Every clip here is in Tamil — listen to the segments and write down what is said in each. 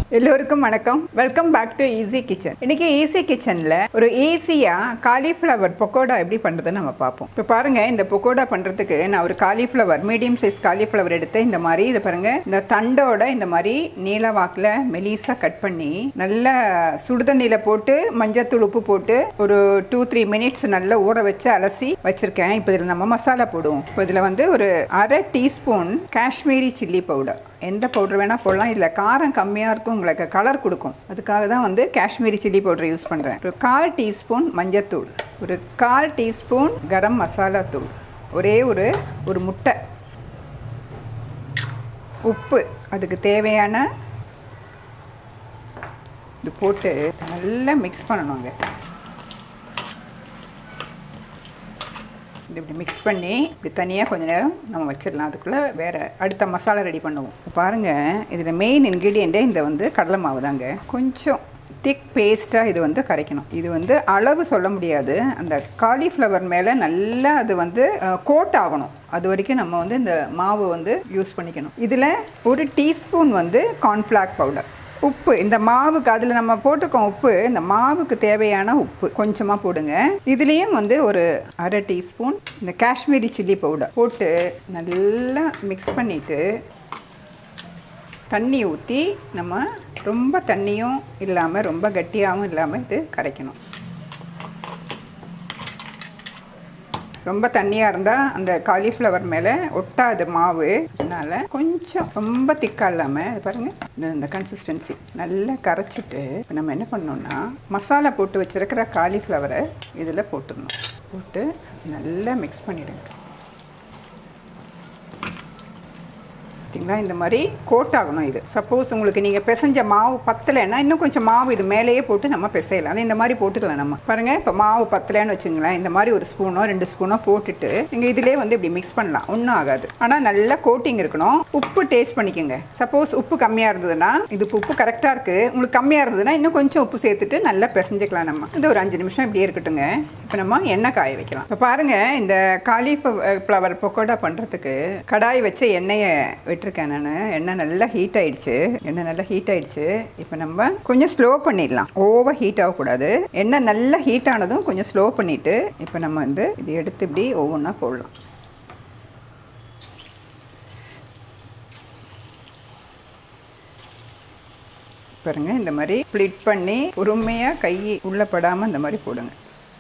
எல்லோருக்கும் வணக்கம் welcome back to easy kitchen இன்னைக்கு ஈஸி கிச்சனில் ஒரு ஈஸியாக காலிஃப்ளவர் பக்கோடா எப்படி பண்ணுறதுன்னு நம்ம பார்ப்போம் இப்போ பாருங்கள் இந்த பக்கோடா பண்ணுறதுக்கு நான் ஒரு காலிஃப்ளவர் மீடியம் சைஸ் காலிஃப்ளவர் எடுத்து இந்த மாதிரி இதை பாருங்கள் இந்த தண்டோட இந்த மாதிரி நீல வாக்கில் மெலிசாக கட் பண்ணி நல்லா சுடுதண்ணியில் போட்டு மஞ்சத்தூள் உப்பு போட்டு ஒரு டூ த்ரீ மினிட்ஸ் நல்லா ஊற வச்சு அலசி வச்சுருக்கேன் இப்போ இதில் நம்ம மசாலா போடுவோம் இப்போ இதில் வந்து ஒரு அரை டீஸ்பூன் காஷ்மீரி சில்லி பவுடர் எந்த பவுடர் வேணால் போடலாம் இதில் காரம் கம்மியாக இருக்கும் உங்களுக்கு கலர் கொடுக்கும் அதுக்காக தான் வந்து காஷ்மீரி சில்லி பவுடர் யூஸ் பண்ணுறேன் ஒரு கால் டீஸ்பூன் மஞ்சத்தூள் ஒரு கால் டீஸ்பூன் கரம் மசாலா தூள் ஒரே ஒரு ஒரு முட்டை உப்பு அதுக்கு தேவையான இது போட்டு நல்லா மிக்ஸ் பண்ணணுங்க இது இப்படி மிக்ஸ் பண்ணி இப்படி தனியாக கொஞ்ச நேரம் நம்ம வச்சிடலாம் அதுக்குள்ளே வேறு அடுத்த மசாலா ரெடி பண்ணுவோம் இப்போ பாருங்கள் இதில் மெயின் இன்க்ரீடியண்ட்டே இந்த வந்து கடலை மாவு தாங்க கொஞ்சம் திக் பேஸ்ட்டாக இது வந்து கரைக்கணும் இது வந்து அளவு சொல்ல முடியாது அந்த காலிஃப்ளவர் மேலே நல்லா அது வந்து கோட் ஆகணும் அது வரைக்கும் நம்ம வந்து இந்த மாவு வந்து யூஸ் பண்ணிக்கணும் இதில் ஒரு டீஸ்பூன் வந்து கார்ன்ஃப்ளாக் பவுடர் உப்பு இந்த மாவுக்கு அதில் நம்ம போட்டிருக்கோம் உப்பு இந்த மாவுக்கு தேவையான உப்பு கொஞ்சமாக போடுங்க இதுலேயும் வந்து ஒரு அரை டீஸ்பூன் இந்த காஷ்மீரி சில்லி பவுடர் போட்டு நல்லா மிக்ஸ் பண்ணிவிட்டு தண்ணி ஊற்றி நம்ம ரொம்ப தண்ணியும் இல்லாமல் ரொம்ப கட்டியாகவும் இல்லாமல் இது கரைக்கணும் ரொம்ப தண்ணியாக இருந்தால் அந்த காலிஃப்ளவர் மேலே ஒட்டாது மாவு அதனால் கொஞ்சம் ரொம்ப திக்காக இல்லாமல் இது பாருங்கள் இந்த இந்த கன்சிஸ்டன்சி நல்லா கரைச்சிட்டு இப்போ நம்ம என்ன பண்ணோம்னா மசாலா போட்டு வச்சுருக்கிற காலிஃப்ளவரை இதில் போட்டுடணும் போட்டு நல்லா மிக்ஸ் பண்ணிவிடுங்க பார்த்தீங்களா இந்த மாதிரி கோட் ஆகணும் இது சப்போஸ் உங்களுக்கு நீங்கள் பிசைஞ்ச மாவு பத்தலைன்னா இன்னும் கொஞ்சம் மாவு இது மேலேயே போட்டு நம்ம பிசையலாம் அது இந்த மாதிரி போட்டுக்கலாம் நம்ம பாருங்கள் இப்போ மாவு பத்தலைன்னு வச்சுங்களேன் இந்த மாதிரி ஒரு ஸ்பூனோ ரெண்டு ஸ்பூனோ போட்டுட்டு நீங்கள் இதிலே வந்து இப்படி மிக்ஸ் பண்ணலாம் ஒன்றும் ஆகாது ஆனால் நல்ல கோட்டிங் இருக்கணும் உப்பு டேஸ்ட் பண்ணிக்கோங்க சப்போஸ் உப்பு கம்மியாக இருந்ததுன்னா இது இப்போ உப்பு கரெக்டாக இருக்குது உங்களுக்கு கம்மியாக இருந்ததுன்னா இன்னும் கொஞ்சம் உப்பு சேர்த்துட்டு நல்லா பிசைஞ்சிக்கலாம் நம்ம இது ஒரு அஞ்சு நிமிஷம் இப்படியே இருக்கட்டுங்க இப்போ நம்ம எண்ணெய் காய வைக்கலாம் இப்போ பாருங்கள் இந்த காலி ஃப்ளவர் பக்கோடா பண்ணுறதுக்கு கடாய் வச்ச எண்ணெயை விட்டுருக்கேன் நான் எண்ணெய் நல்லா ஹீட் ஆயிடுச்சு எண்ணெய் நல்லா ஹீட் ஆயிடுச்சு இப்போ நம்ம கொஞ்சம் ஸ்லோ பண்ணிடலாம் ஓவர் ஹீட் ஆகக்கூடாது எண்ணெய் நல்லா ஹீட் ஆனதும் கொஞ்சம் ஸ்லோ பண்ணிவிட்டு இப்போ நம்ம வந்து இது எடுத்து இப்படி ஒவ்வொன்றா போடலாம் பாருங்க இந்த மாதிரி ஸ்ப்ளிட் பண்ணி பொறுமையாக கை உள்ளே படாமல் இந்த மாதிரி போடுங்க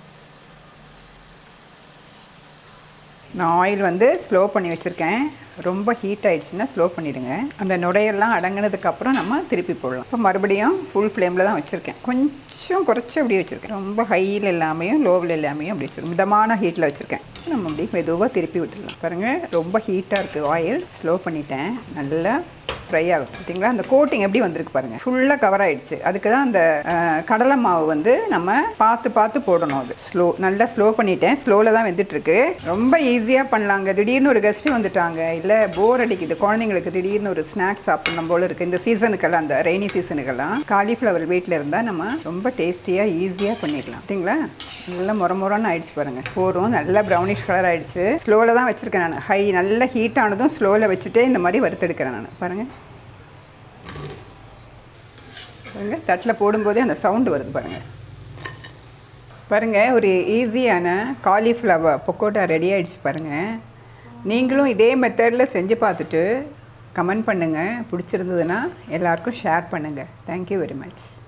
நான் ஆயில் வந்து ஸ்லோ பண்ணி வச்சுருக்கேன் ரொம்ப ஹீட் ஆயிடுச்சுன்னா ஸ்லோ பண்ணிவிடுங்க அந்த நுடையெல்லாம் அடங்கினதுக்கப்புறம் நம்ம திருப்பி போடலாம் இப்போ மறுபடியும் ஃபுல் ஃப்ளேமில் தான் வச்சுருக்கேன் கொஞ்சம் குறைச்சி அப்படி வச்சுருக்கேன் ரொம்ப ஹையில் இல்லாமையும் லோவில் இல்லாமையும் அப்படி வச்சுருக்கேன் மிதமான ஹீட்டில் வச்சுருக்கேன் நம்ம அப்படி மெதுவாக திருப்பி விட்டுடலாம் பாருங்கள் ரொம்ப ஹீட்டாக இருக்குது ஆயில் ஸ்லோ பண்ணிட்டேன் நல்லா ஃப்ரை ஆகும் பார்த்தீங்களா அந்த கோட்டிங் எப்படி வந்திருக்கு பாருங்கள் ஃபுல்லாக கவர் ஆகிடுச்சு அதுக்கு தான் அந்த கடலை மாவு வந்து நம்ம பார்த்து பார்த்து போடணும் அது ஸ்லோ நல்லா ஸ்லோ பண்ணிட்டேன் ஸ்லோவில் தான் வெந்துட்டுருக்கு ரொம்ப ஈஸியாக பண்ணலாங்க திடீர்னு ஒரு கெஸ்ட்டு வந்துட்டாங்க இல்லை போர் அடிக்குது குழந்தைங்களுக்கு திடீர்னு ஒரு ஸ்நாக்ஸ் சாப்பிடணும் போல இருக்குது இந்த சீசனுக்கெல்லாம் அந்த ரெய்னி சீசனுக்கெல்லாம் காலிஃப்ளவர் வீட்டில் இருந்தால் நம்ம ரொம்ப டேஸ்டியாக ஈஸியாக பண்ணிடலாம் பார்த்தீங்களா நல்லா முற முறன்னு ஆயிடுச்சு பாருங்கள் போரும் நல்லா ப்ரௌனிஷ் கலர் ஆயிடுச்சு ஸ்லோவில் தான் வச்சுருக்கேன் நான் ஹை நல்லா ஹீட் ஆனதும் ஸ்லோவில் வச்சுட்டு இந்த மாதிரி வறுத்தெடுக்கிறேன் நான் பாருங்கள் பாருங்கள் தட்டில் போடும்போதே அந்த சவுண்டு வருது பாருங்கள் பாருங்கள் ஒரு ஈஸியான காலிஃப்ளவர் பொக்கோட்டா ரெடி ஆகிடுச்சு பாருங்கள் நீங்களும் இதே மெத்தடில் செஞ்சு பார்த்துட்டு கமெண்ட் பண்ணுங்கள் பிடிச்சிருந்ததுன்னா எல்லாருக்கும் ஷேர் பண்ணுங்கள் தேங்க்யூ வெரி மச்